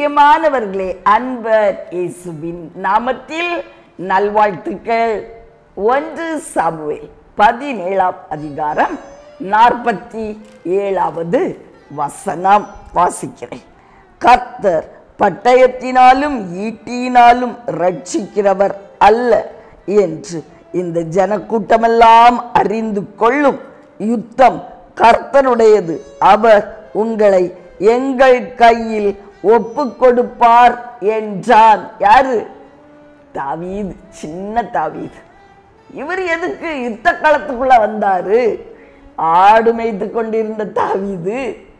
பிரியமானவர்களே அன்பர் இயேசுவின் நாமத்தில் நல்வாழ்த்துக்கள் ஒன்று சாமுவேல் பதினேழாம் அதிகாரம் நாற்பத்தி ஏழாவது வசனம் வாசிக்கிறேன் கர்த்தர் பட்டயத்தினாலும் ஈட்டியினாலும் ரட்சிக்கிறவர் அல்ல என்று இந்த ஜனக்கூட்டமெல்லாம் அறிந்து கொள்ளும் யுத்தம் கர்த்தருடையது அவர் உங்களை எங்கள் கையில் ஒப்பு கொடுப்பார் என்றான் யாரு தாவீது சின்ன தாவீது இவர் எதுக்கு யுத்த களத்துக்குள்ள வந்தாரு ஆடு மேய்த்து கொண்டிருந்த தாவீது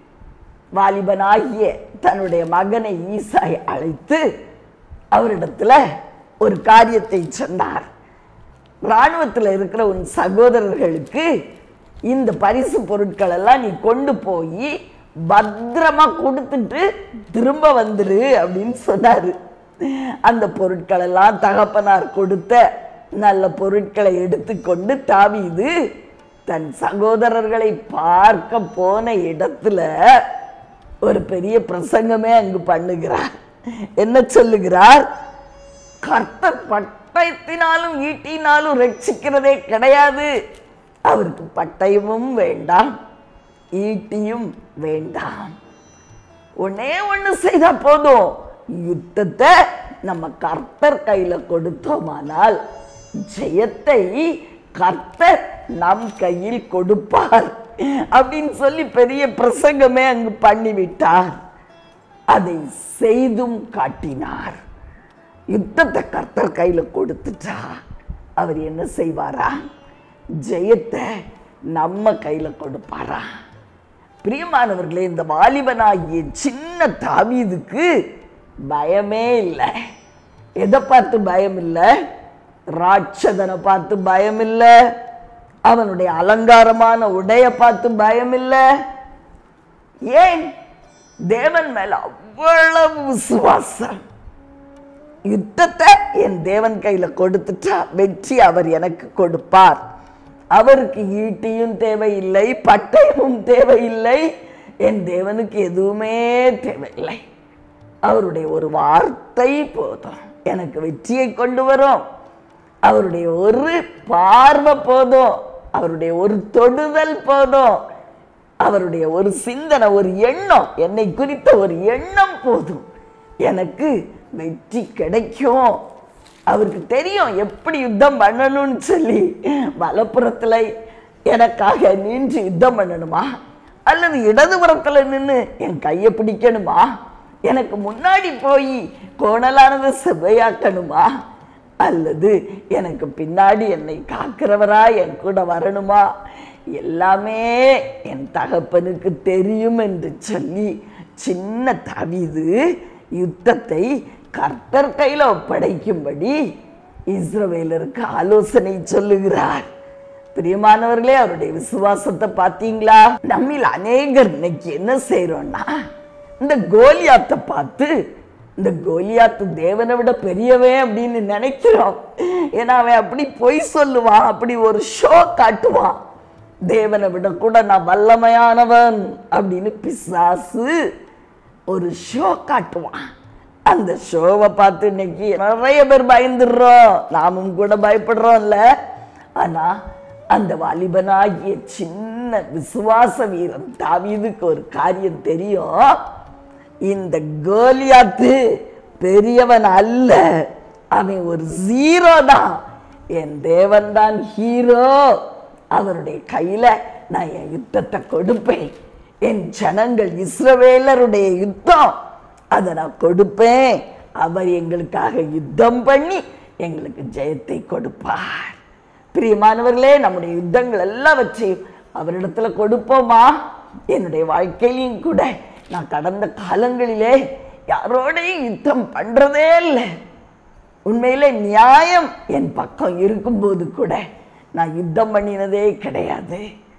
வாலிபனாகிய தன்னுடைய மகனை ஈசாய் அழைத்து அவரிடத்துல ஒரு காரியத்தை சொன்னார் இராணுவத்தில் இருக்கிற உன் சகோதரர்களுக்கு இந்த பரிசு பொருட்கள் எல்லாம் நீ கொண்டு போய் பத்திரமா கொடுத்துட்டு திரும்ப வந்துரு அப்படின்னு சொன்னாரு அந்த பொருட்கள் எல்லாம் தகப்பனார் கொடுத்த நல்ல பொருட்களை எடுத்துக்கொண்டு தாவீது தன் சகோதரர்களை பார்க்க போன இடத்துல ஒரு பெரிய பிரசங்கமே அங்கு பண்ணுகிறார் என்ன சொல்லுகிறார் கர்த்தர் பட்டயத்தினாலும் ஈட்டினாலும் ரட்சிக்கிறதே கிடையாது அவருக்கு பட்டயமும் வேண்டாம் ஈட்டியும் வேண்டாம் ஒன்னே ஒண்ணு செய்தா போதும் யுத்தத்தை நம்ம கர்த்தர் கையில கொடுத்தோமானால் ஜெயத்தை கர்த்தர் நம் கையில் கொடுப்பார் அப்படின்னு சொல்லி பெரிய பிரசங்கமே அங்கு பண்ணிவிட்டார் அதை செய்தும் காட்டினார் யுத்தத்தை கர்த்தர் கையில கொடுத்துட்டா அவர் என்ன செய்வாரா ஜெயத்தை நம்ம கையில கொடுப்பாரா பிரியமானவர்களே இந்த வாலிபனாகிய சின்ன தாவீதுக்கு பயமே இல்லை எதை பார்த்து பயம் இல்லை ராட்சதனை பார்த்து பயம் இல்லை அவனுடைய அலங்காரமான உடைய பார்த்து பயம் இல்லை ஏன் தேவன் மேல அவ்வளவு விசுவாசம் யுத்தத்தை என் தேவன் கையில கொடுத்துட்டா வெற்றி அவர் எனக்கு கொடுப்பார் அவருக்கு ஈட்டியும் தேவையில்லை பட்டயமும் தேவையில்லை என் தேவனுக்கு எதுவுமே தேவையில்லை அவருடைய ஒரு வார்த்தை போதும் எனக்கு வெற்றியை கொண்டு வரும் அவருடைய ஒரு பார்வை போதும் அவருடைய ஒரு தொடுதல் போதும் அவருடைய ஒரு சிந்தனை ஒரு எண்ணம் என்னை குறித்த ஒரு எண்ணம் போதும் எனக்கு வெற்றி கிடைக்கும் அவருக்கு தெரியும் எப்படி யுத்தம் பண்ணணும்னு சொல்லி வலப்புறத்தில் எனக்காக நின்று யுத்தம் பண்ணணுமா அல்லது இடதுபுறத்தில் நின்று என் கையை பிடிக்கணுமா எனக்கு முன்னாடி போய் கோணலானதை செவ்வையாக்கணுமா அல்லது எனக்கு பின்னாடி என்னை காக்கிறவரா என் கூட வரணுமா எல்லாமே என் தகப்பனுக்கு தெரியும் என்று சொல்லி சின்ன தவிது யுத்தத்தை கர்த்தர் கையில் ஒப்படைக்கும்படி இஸ்ரவேலருக்கு ஆலோசனை சொல்லுகிறார் பிரியமானவர்களே அவருடைய விசுவாசத்தை பார்த்தீங்களா நம்மில் அநேகர் இன்னைக்கு என்ன செய்யறோம்னா இந்த கோலியாத்தை பார்த்து இந்த கோலியாத்து தேவனை விட பெரியவன் அப்படின்னு நினைக்கிறோம் ஏன்னா அவன் அப்படி பொய் சொல்லுவான் அப்படி ஒரு ஷோ காட்டுவான் தேவனை விட கூட நான் வல்லமையானவன் அப்படின்னு பிசாசு ஒரு ஷோ காட்டுவான் அந்த ஷோவை பார்த்து இன்னைக்கு நிறைய பேர் பயந்துடுறோம் நாமும் கூட பயப்படுறோம்ல ஆனா அந்த வாலிபனாகிய சின்ன விசுவாச வீரன் தாவீதுக்கு ஒரு காரியம் தெரியும் இந்த கோலியாத்து பெரியவன் அல்ல அவன் ஒரு ஜீரோ தான் என் தேவன் தான் ஹீரோ அவருடைய கையில நான் என் யுத்தத்தை கொடுப்பேன் என் ஜனங்கள் இஸ்ரவேலருடைய யுத்தம் அதை நான் கொடுப்பேன் அவர் எங்களுக்காக யுத்தம் பண்ணி எங்களுக்கு ஜெயத்தை கொடுப்பார் பிரியமானவர்களே நம்முடைய யுத்தங்கள் எல்லாவற்றையும் அவரிடத்துல கொடுப்போமா என்னுடைய வாழ்க்கையிலையும் கூட நான் கடந்த காலங்களிலே யாரோடையும் யுத்தம் பண்றதே இல்லை உண்மையிலே நியாயம் என் பக்கம் இருக்கும்போது கூட நான் யுத்தம் பண்ணினதே கிடையாது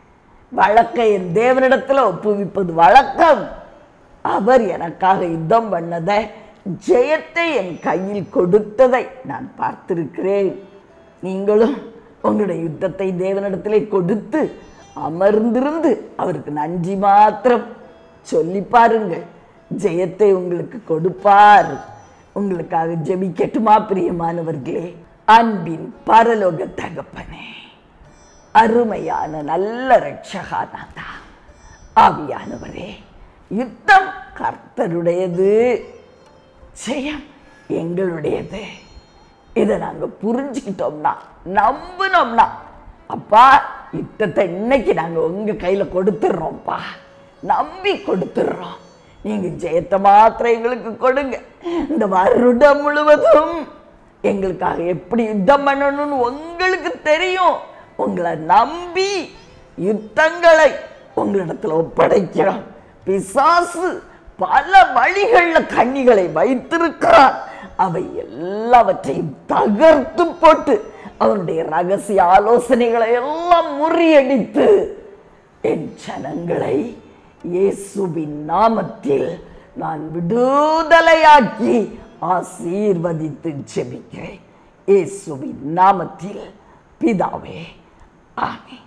வழக்கை என் தேவனிடத்துல ஒப்புவிப்பது வழக்கம் அவர் எனக்காக யுத்தம் பண்ணதை ஜெயத்தை என் கையில் கொடுத்ததை நான் பார்த்திருக்கிறேன் நீங்களும் உங்களுடைய யுத்தத்தை தேவனிடத்திலே கொடுத்து அமர்ந்திருந்து அவருக்கு நன்றி மாத்திரம் சொல்லி பாருங்கள் ஜெயத்தை உங்களுக்கு கொடுப்பார் உங்களுக்காக ஜெபிக்கட்டுமா பிரியமானவர்களே அன்பின் பரலோக தகப்பனே அருமையான நல்ல ரட்சகானாதா ஆவியானவரே யுத்தம் கர்த்தருடையது ஜெயம் எங்களுடையது இதை நாங்க புரிஞ்சுக்கிட்டோம்னா நம்பினோம்னா அப்பா யுத்தத்தை இன்னைக்கு நாங்க உங்க கையில கொடுத்துடுறோம்ப்பா நம்பி கொடுத்துடுறோம் நீங்க ஜெயத்தை மாத்திரம் எங்களுக்கு கொடுங்க இந்த வருடம் முழுவதும் எங்களுக்காக எப்படி யுத்தம் பண்ணணும்னு உங்களுக்கு தெரியும் உங்களை நம்பி யுத்தங்களை உங்களிடத்துல ஒப்படைக்கிறோம் பிசாசு பல வழிகள்ல கண்ணிகளை வைத்திருக்கிறான் அவை எல்லாவற்றையும் தகர்த்து போட்டு அவனுடைய ரகசிய ஆலோசனைகளை எல்லாம் முறியடித்து என் ஜனங்களை இயேசுவின் நாமத்தில் நான் விடுதலையாக்கி ஆசீர்வதித்து ஜெபிக்கிறேன் இயேசுவின் நாமத்தில் பிதாவே ஆமென்